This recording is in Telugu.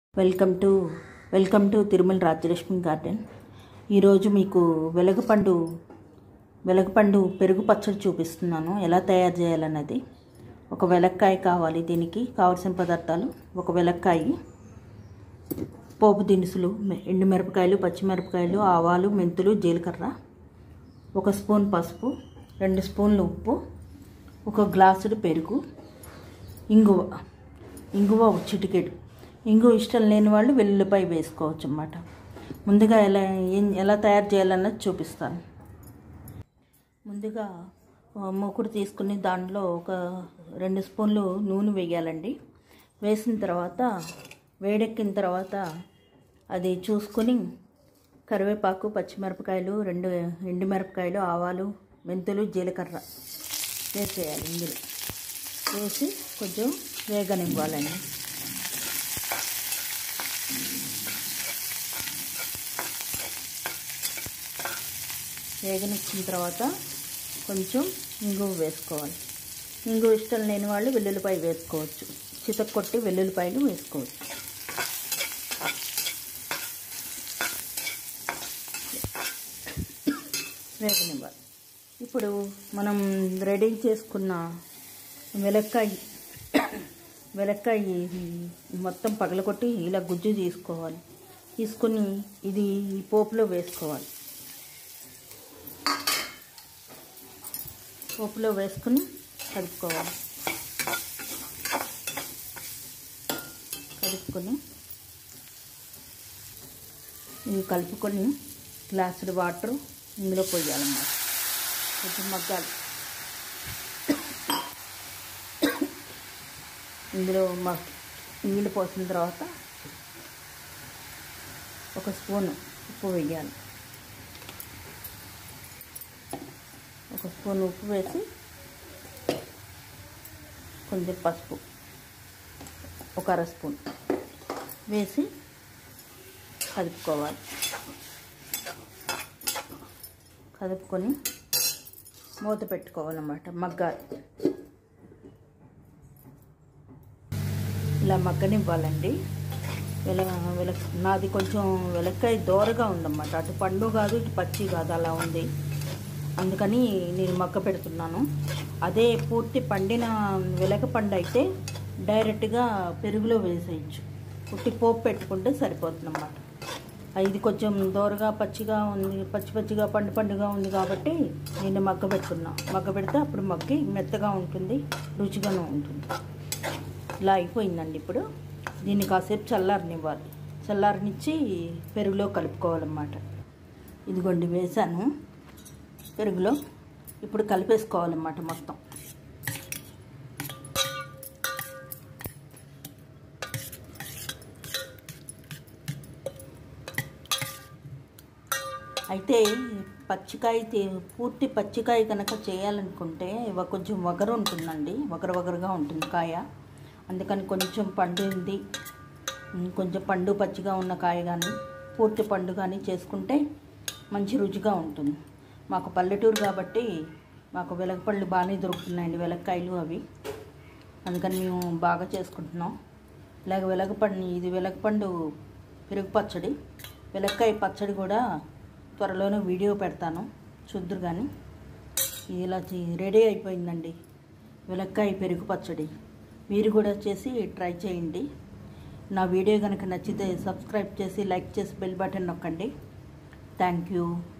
welcome to welcome to Tirumala Rajyalakshmi garden ఈరోజు మీకు వెలగపండు వెలగపండు పెరుగు పచ్చడి చూపిస్తున్నాను ఎలా తయారు చేయాలన్నది ఒక వెలక్కాయ కావాలి దీనికి కావలసిన పదార్థాలు ఒక వెలక్కాయ పోపు దినుసులు మె- ఎండుమిరపకాయలు పచ్చిమిరపకాయలు ఆవాలు మెంతులు జీలకర్ర ఒక స్పూన్ పసుపు రెండు స్పూన్లు ఉప్పు ఒక గ్లాసుడు పెరుగు ఇంగువ ఇంగువ ఒక చిటికెడు ఇంగువ ఇష్టం లేని వాళ్ళు వెల్లుల్లిపాయ వేసుకోవచ్చు అన్నమాట ముందుగా ఎలా ఏం ఎలా తయారు చేయాలన్నది చూపిస్తాను ముందుగా ఆ, మూకుడు తీసుకుని దాంట్లో ఒక రెండు స్పూన్లు నూనె వేయాలండి వేసిన తర్వాత వేడెక్కిన తర్వాత అది చూసుకుని కరివేపాకు పచ్చిమిరపకాయలు రెండు ఎండుమిరపకాయలు ఆవాలు మెంతులు జీలకర్ర వేసేయాలి ఇందులో వేసి కొంచెం వేగనివ్వాలండి వేగనిచ్చిన తర్వాత కొంచెం ఇంగువ వేసుకోవాలి ఇంగువ ఇష్టం లేని వాళ్ళు వెల్లుల్లిపాయ వేసుకోవచ్చు చితక్కొట్టి వెల్లుల్లిపాయలు వేసుకోవచ్చు వేగనివ్వాలి ఇప్పుడు మనం రెడీ చేసుకున్న వెలక్కాయ వెలక్కాయ మొత్తం పగలగొట్టి ఇలా గుజ్జు తీసుకోవాలి తీసుకుని ఇది ఈ పోపులో వేసుకోవాలి పోపులో వేసుకుని కలుపుకోవాలి కలుపుకొని ఇవి కలుపుకొని గ్లాసుడు వాటర్ ఇందులో పోయాలన్నమాట కొంచెం మగ్గాలి ఇందులో మ నీళ్ళు పోసిన తర్వాత ఒక స్పూన్ ఉప్పు వేయాలి ఒక స్పూన్ ఉప్పు వేసి కొంచెం పసుపు ఒక అర స్పూన్ వేసి కలుపుకోవాలి కలుపుకొని మూత పెట్టుకోవాలన్నమాట మగ్గాలి ఇలా మగ్గనివ్వాలండి వెల వెల నాది కొంచెం వెలక్కాయ దోరగా ఉందన్నమాట అటు పండు కాదు ఇటు పచ్చి కాదు అలా ఉంది అందుకని నేను మగ్గ పెడుతున్నాను అదే పూర్తి పండిన వెలక పండు అయితే డైరెక్ట్గా పెరుగులో వేసేయచ్చు పుట్టి పోపు పెట్టుకుంటే సరిపోతుందన్నమాట ఇది కొంచెం దోరగా పచ్చిగా ఉంది పచ్చి పచ్చిగా పండు పండుగా ఉంది కాబట్టి నేను మగ్గ పెడుతున్నా మగ్గ పెడితే అప్పుడు మగ్గి మెత్తగా ఉంటుంది రుచిగాను ఉంటుంది ఇలా అయిపోయిందండి ఇప్పుడు దీన్ని కాసేపు చల్లారనివ్వాలి చల్లారనిచ్చి పెరుగులో కలుపుకోవాలన్నమాట ఇదిగోండి వేసాను పెరుగులో ఇప్పుడు కలిపేసుకోవాలన్నమాట మొత్తం అయితే పచ్చికాయ తే- పూర్తి పచ్చికాయ కనుక చేయాలనుకుంటే ఇవ కొంచెం వగరు ఉంటుందండి వగరు వగరుగా ఉంటుంది కాయ అందుకని కొంచెం పండింది ఉమ్, కొంచెం పండు పచ్చిగా ఉన్న కాయ కానీ పూర్తి పండు కానీ చేసుకుంటే మంచి రుచిగా ఉంటుంది మాకు పల్లెటూరు కాబట్టి మాకు వెలగపళ్ళు బాగానే దొరుకుతున్నాయండి వెలక్కాయలు అవి అందుకని మేము బాగా చేసుకుంటున్నాం ఇలాగ వెలగపండు ఇది వెలగపండు పెరుగు పచ్చడి వెలక్కాయ పచ్చడి కూడా త్వరలోనే వీడియో పెడతాను చూద్దరు కానీ ఇది ఇలా చే- రెడీ అయిపోయిందండి వెలక్కాయ పెరుగు పచ్చడి మీరు కూడా చేసి ట్రై చేయండి నా వీడియో కనుక నచ్చితే సబ్స్క్రైబ్ చేసి లైక్ చేసి బెల్ బటన్ నొక్కండి థ్యాంక్ యూ